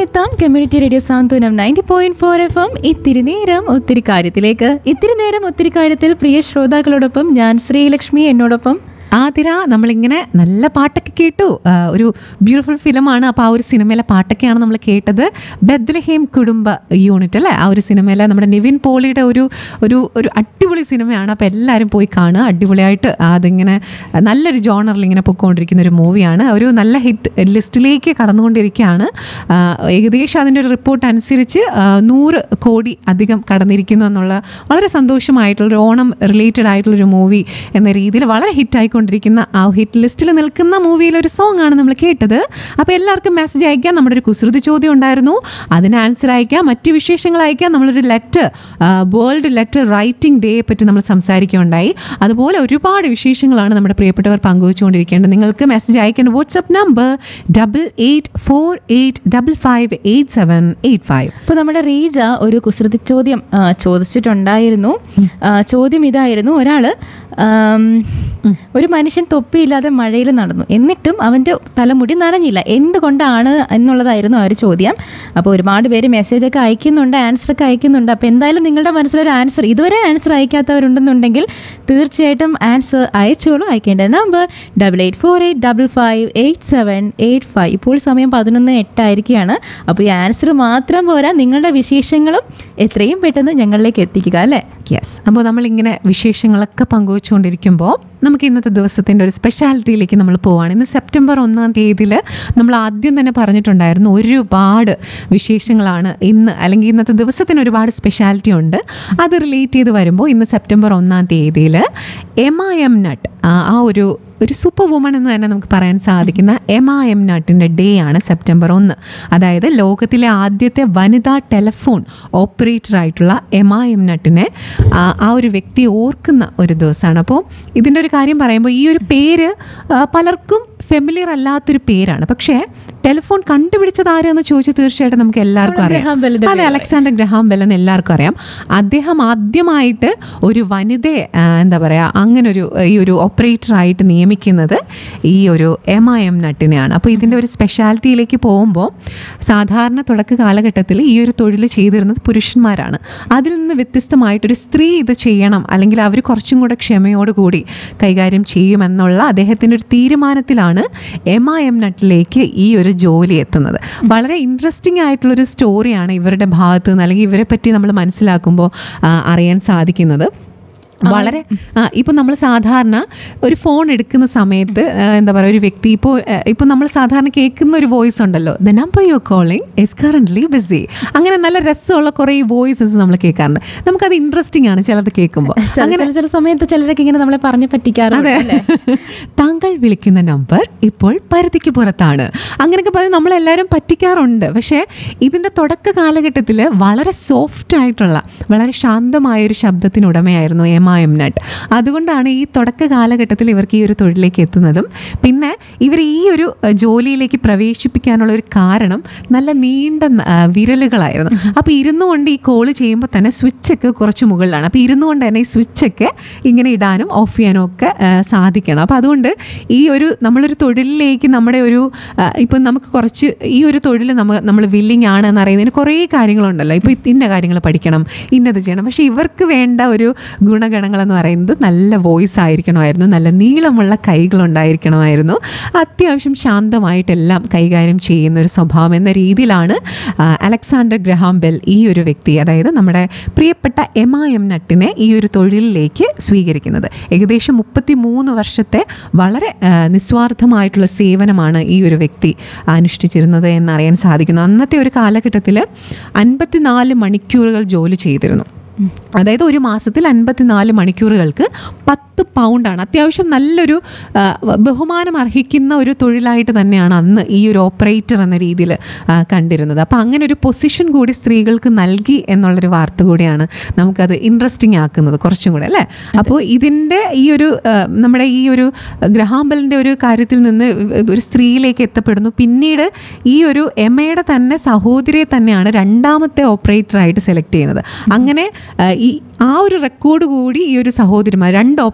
എത്താം community radio Santhwanam ninety point four FM എം ഇത്തിരി നേരം ഒത്തിരി കാര്യത്തിലേക്ക് ഇത്തിരി നേരം ഒത്തിരി കാര്യത്തിൽ പ്രിയ ശ്രോതാക്കളോടൊപ്പം ഞാൻ ശ്രീലക്ഷ്മി എന്നോടൊപ്പം ആതിര നമ്മളിങ്ങനെ നല്ല പാട്ടൊക്കെ കേട്ടു ആ, ഒരു ബ്യൂട്ടിഫുൾ ഫിലിമാണ് അപ്പോൾ ആ ഒരു സിനിമയിലെ പാട്ടൊക്കെയാണ് നമ്മൾ കേട്ടത് ബദ്ലഹേം കുടുംബ യൂണിറ്റ് അല്ലേ ആ ഒരു സിനിമയിലെ നമ്മുടെ നിവിൻ പോളിയുടെ ഒരു ഒരു ഒരു അടിപൊളി സിനിമയാണ് അപ്പോൾ എല്ലാവരും പോയി കാണുക അടിപൊളിയായിട്ട് അതിങ്ങനെ നല്ലൊരു ജോണറിൽ ഇങ്ങനെ പൊയ്ക്കൊണ്ടിരിക്കുന്ന ഒരു മൂവിയാണ് ഒരു നല്ല ഹിറ്റ് ലിസ്റ്റിലേക്ക് കടന്നുകൊണ്ടിരിക്കുകയാണ് ആ, ഏകദേശം അതിൻ്റെ ഒരു റിപ്പോർട്ട് അനുസരിച്ച് ആ, നൂറ് കോടി അധികം കടന്നിരിക്കുന്നു എന്നുള്ള വളരെ സന്തോഷമായിട്ടുള്ള ഒരു ഓണം റിലേറ്റഡ് ആയിട്ടുള്ളൊരു മൂവി എന്ന രീതിയിൽ വളരെ ഹിറ്റ് ആയിക്കൊണ്ടിരിക്കുന്ന ആ ഹിറ്റ് ലിസ്റ്റിൽ നിൽക്കുന്ന മൂവിയിലെ ഒരു സോങ് ആണ് നമ്മൾ കേട്ടത് അപ്പോൾ എല്ലാവർക്കും മെസ്സേജ് അയക്കാം നമ്മുടെ ഒരു കുസൃതി ചോദ്യം ഉണ്ടായിരുന്നു അതിന് ആൻസർ അയക്കാം മറ്റ് വിശേഷങ്ങൾ അയക്കാം നമ്മളൊരു ലെറ്റർ വേൾഡ് ലെറ്റർ റൈറ്റിംഗ് ഡേയെ പറ്റി നമ്മൾ സംസാരിക്കുകയുണ്ടായി അതുപോലെ ഒരുപാട് വിശേഷങ്ങളാണ് നമ്മുടെ പ്രിയപ്പെട്ടവർ പങ്കുവച്ചുകൊണ്ടിരിക്കേണ്ടത് നിങ്ങൾക്ക് മെസ്സേജ് അയക്കേണ്ട WhatsApp number double eight four eight double five eight seven eight five അപ്പോൾ നമ്മുടെ റീജ ഒരു കുസൃതി ചോദ്യം ആ, ചോദിച്ചിട്ടുണ്ടായിരുന്നു ആ, ചോദ്യം ഇതായിരുന്നു ഒരാള് ആം, ഒരു മനുഷ്യൻ തൊപ്പിയില്ലാതെ മഴയിൽ നടന്നു എന്നിട്ടും അവൻ്റെ തലമുടി നനഞ്ഞില്ല എന്തുകൊണ്ടാണ് എന്നുള്ളതായിരുന്നു ആ ഒരു ചോദ്യം അപ്പോൾ ഒരുപാട് പേര് മെസ്സേജൊക്കെ അയക്കുന്നുണ്ട് ആൻസറൊക്കെ അയക്കുന്നുണ്ട് അപ്പോൾ എന്തായാലും നിങ്ങളുടെ മനസ്സിലൊരു ആൻസർ ഇതുവരെ ആൻസർ അയക്കാത്തവരുണ്ടെന്നുണ്ടെങ്കിൽ തീർച്ചയായിട്ടും ആൻസർ അയച്ചോളൂ അയക്കേണ്ട number double eight four eight double five eight seven eight five ഇപ്പോൾ സമയം പതിനൊന്ന് എട്ടായിരിക്കുകയാണ് അപ്പോൾ ഈ ആൻസർ മാത്രം പോരാ നിങ്ങളുടെ വിശേഷങ്ങളും എത്രയും പെട്ടെന്ന് ഞങ്ങളിലേക്ക് എത്തിക്കുക അല്ലേ യെസ് അപ്പോൾ നമ്മളിങ്ങനെ വിശേഷങ്ങളൊക്കെ പങ്കുവച്ചുകൊണ്ടിരിക്കുമ്പോൾ നമുക്ക് ഇന്നത്തെ ദിവസത്തിൻ്റെ ഒരു സ്പെഷ്യാലിറ്റിയിലേക്ക് നമ്മൾ പോവാണ് ഇന്ന് സെപ്റ്റംബർ ഒന്നാം തീയതിയിൽ നമ്മൾ ആദ്യം തന്നെ പറഞ്ഞിട്ടുണ്ടായിരുന്നു ഒരുപാട് വിശേഷങ്ങളാണ് ഇന്ന് അല്ലെങ്കിൽ ഇന്നത്തെ ദിവസത്തിന് ഒരുപാട് സ്പെഷ്യാലിറ്റി ഉണ്ട് അത് റിലേറ്റ് ചെയ്ത് വരുമ്പോൾ ഇന്ന് സെപ്റ്റംബർ ഒന്നാം തീയതിയിൽ എം ഐ എം നട്ട് ആ ഒരു ഒരു സൂപ്പർ വുമൺ എന്ന് തന്നെ നമുക്ക് പറയാൻ സാധിക്കുന്ന എം ആ എം നട്ടിൻ്റെ ഡേ ആണ് സെപ്റ്റംബർ ഒന്ന് അതായത് ലോകത്തിലെ ആദ്യത്തെ വനിതാ ടെലഫോൺ ഓപ്പറേറ്റർ ആയിട്ടുള്ള എം ആ എം നട്ടിനെ ആ ആ ഒരു വ്യക്തിയെ ഓർക്കുന്ന ഒരു ദിവസമാണ് അപ്പോൾ ഇതിൻ്റെ ഒരു കാര്യം പറയുമ്പോൾ ഈ ഒരു പേര് ആ, പലർക്കും ഫെമിലിയർ അല്ലാത്തൊരു പേരാണ് പക്ഷേ ടെലിഫോൺ കണ്ടുപിടിച്ചത് ആരെന്ന് ചോദിച്ചാൽ തീർച്ചയായിട്ടും നമുക്ക് എല്ലാവർക്കും ഗ്രഹാം അറിയാം ബെല്ലിന്റെ അതെ അലക്സാണ്ടർ ഗ്രഹാം ബെൽ എന്ന് എല്ലാവർക്കും അറിയാം അദ്ദേഹം ആദ്യമായിട്ട് ഒരു വനിതയെ ആ, എന്താ പറയുക അങ്ങനെ ഒരു ഈ ഒരു ഓപ്പറേറ്റർ ആയിട്ട് നിയമിക്കുന്നത് ഈ ഒരു എം ഐ എം നട്ടിനെയാണ് അപ്പോൾ ഇതിൻ്റെ ഒരു സ്പെഷ്യാലിറ്റിയിലേക്ക് പോകുമ്പോൾ സാധാരണ തുടക്ക കാലഘട്ടത്തിൽ ഈ ഒരു തൊഴിൽ ചെയ്തിരുന്നത് പുരുഷന്മാരാണ് അതിൽ നിന്ന് വ്യത്യസ്തമായിട്ടൊരു സ്ത്രീ ഇത് ചെയ്യണം അല്ലെങ്കിൽ അവർ കുറച്ചും കൂടെ ക്ഷമയോടുകൂടി കൈകാര്യം ചെയ്യുമെന്നുള്ള അദ്ദേഹത്തിൻ്റെ ഒരു തീരുമാനത്തിലാണ് എം ഐ എം നട്ടിലേക്ക് ഈ ഒരു ജോലി എത്തുന്നത് വളരെ ഇൻട്രസ്റ്റിംഗ് ആയിട്ടുള്ളൊരു സ്റ്റോറിയാണ് ഇവരുടെ ഭാഗത്ത് നിന്ന് അല്ലെങ്കിൽ ഇവരെ പറ്റി നമ്മൾ മനസ്സിലാക്കുമ്പോൾ ആ, അറിയാൻ സാധിക്കുന്നത് വളരെ ആ, ഇപ്പം നമ്മൾ സാധാരണ ഒരു ഫോൺ എടുക്കുന്ന സമയത്ത് ആ, എന്താ പറയുക ഒരു വ്യക്തി ഇപ്പോൾ ഇപ്പം നമ്മൾ സാധാരണ കേൾക്കുന്ന ഒരു വോയിസ് ഉണ്ടല്ലോ the number you calling is currently busy അങ്ങനെ നല്ല രസമുള്ള കുറേ വോയിസസ് നമ്മൾ കേൾക്കാറുണ്ട് നമുക്കത് ഇൻട്രസ്റ്റിംഗ് ആണ് ചിലത് കേൾക്കുമ്പോൾ ചില ചില- ചില സമയത്ത് ചിലരൊക്കെ ഇങ്ങനെ നമ്മളെ പറഞ്ഞ് പറ്റിക്കാറുണ്ട് അല്ലേ? താങ്കൾ വിളിക്കുന്ന നമ്പർ ഇപ്പോൾ പരിധിക്ക് പുറത്താണ് അങ്ങനെയൊക്കെ പറഞ്ഞ് നമ്മളെല്ലാവരും പറ്റിക്കാറുണ്ട് പക്ഷേ ഇതിൻ്റെ തുടക്ക കാലഘട്ടത്തിൽ വളരെ സോഫ്റ്റ് ആയിട്ടുള്ള വളരെ ശാന്തമായ ഒരു ശബ്ദത്തിനുടമയായിരുന്നു എം ആ എം നട്ട് അതുകൊണ്ടാണ് ഈ തുടക്ക കാലഘട്ടത്തിൽ ഇവർക്ക് ഈ ഒരു തൊഴിലേക്ക് എത്തുന്നതും പിന്നെ ഇവർ ഈ ഒരു അഹ്, ജോലിയിലേക്ക് പ്രവേശിപ്പിക്കാനുള്ള ഒരു കാരണം നല്ല നീണ്ട ന- ആ, വിരലുകളായിരുന്നു അപ്പോൾ ഇരുന്നു കൊണ്ട് ഈ കോള് ചെയ്യുമ്പോൾ തന്നെ സ്വിച്ചൊക്കെ കുറച്ച് മുകളിലാണ് അപ്പോൾ ഇരുന്നു കൊണ്ട് തന്നെ ഈ സ്വിച്ചൊക്കെ ഇങ്ങനെ ഇടാനും ഓഫ് ചെയ്യാനും ഒക്കെ ആ, സാധിക്കണം അപ്പോൾ അതുകൊണ്ട് ഈ ഒരു നമ്മളൊരു തൊഴിലിലേക്ക് നമ്മുടെ ഒരു ആ, ഇപ്പം നമുക്ക് കുറച്ച് ഈ ഒരു തൊഴിൽ നമ്മൾ നമ്മൾ വില്ലിങ് ആണ് എന്ന് അറിയുന്നതിന് കുറേ കാര്യങ്ങളുണ്ടല്ലോ ഇപ്പോൾ ഇന്ന കാര്യങ്ങൾ പഠിക്കണം ഇന്നത് ചെയ്യണം പക്ഷേ ഇവർക്ക് വേണ്ട ഒരു ഗുണഗണങ്ങളെന്ന് പറയുന്നത് നല്ല വോയിസ് ആയിരിക്കണമായിരുന്നു നല്ല നീളമുള്ള കൈകളുണ്ടായിരിക്കണമായിരുന്നു അത്യാവശ്യം ശാന്തമായിട്ടെല്ലാം കൈകാര്യം ചെയ്യുന്ന ഒരു സ്വഭാവം എന്ന രീതിയിലാണ് ആ, അലക്സാണ്ടർ ഗ്രഹാം ബെൽ ഈ ഒരു വ്യക്തി അതായത് നമ്മുടെ പ്രിയപ്പെട്ട എം ആ എം നട്ടിനെ ഈ ഒരു തൊഴിലിലേക്ക് സ്വീകരിക്കുന്നത് ഏകദേശം മുപ്പത്തി മൂന്ന് വർഷത്തെ വളരെ ആ, നിസ്വാർത്ഥമായിട്ടുള്ള സേവനമാണ് ഈ ഒരു വ്യക്തി അനുഷ്ഠിച്ചിരുന്നത് എന്നറിയാൻ സാധിക്കുന്നു അന്നത്തെ ഒരു കാലഘട്ടത്തിൽ അൻപത്തിനാല് മണിക്കൂറുകൾ ജോലി ചെയ്തിരുന്നു അതായത് ഒരു മാസത്തിൽ അൻപത്തിനാല് മണിക്കൂറുകൾക്ക് പത്ത് പൗണ്ടാണ് അത്യാവശ്യം നല്ലൊരു ആ, ബഹുമാനം അർഹിക്കുന്ന ഒരു തൊഴിലായിട്ട് തന്നെയാണ് അന്ന് ഈ ഒരു ഓപ്പറേറ്റർ എന്ന രീതിയിൽ കണ്ടിരുന്നത് അപ്പോൾ അങ്ങനെ ഒരു പൊസിഷൻ കൂടി സ്ത്രീകൾക്ക് നൽകി എന്നുള്ളൊരു വാർത്ത കൂടിയാണ് നമുക്കത് ഇൻട്രസ്റ്റിംഗ് ആക്കുന്നത് കുറച്ചും കൂടെ അല്ലേ അപ്പോൾ ഇതിൻ്റെ ഈ ഒരു ആ, നമ്മുടെ ഈ ഒരു ഗ്രഹാമ്പലിൻ്റെ ഒരു കാര്യത്തിൽ നിന്ന് ഒരു സ്ത്രീയിലേക്ക് എത്തപ്പെടുന്നു പിന്നീട് ഈ ഒരു എമയുടെ തന്നെ സഹോദരിയെ തന്നെയാണ് രണ്ടാമത്തെ ഓപ്പറേറ്ററായിട്ട് സെലക്ട് ചെയ്യുന്നത് അങ്ങനെ ആ, ഈ ആ ഒരു റെക്കോർഡ് കൂടി ഈ ഒരു സഹോദരിമാർ രണ്ട്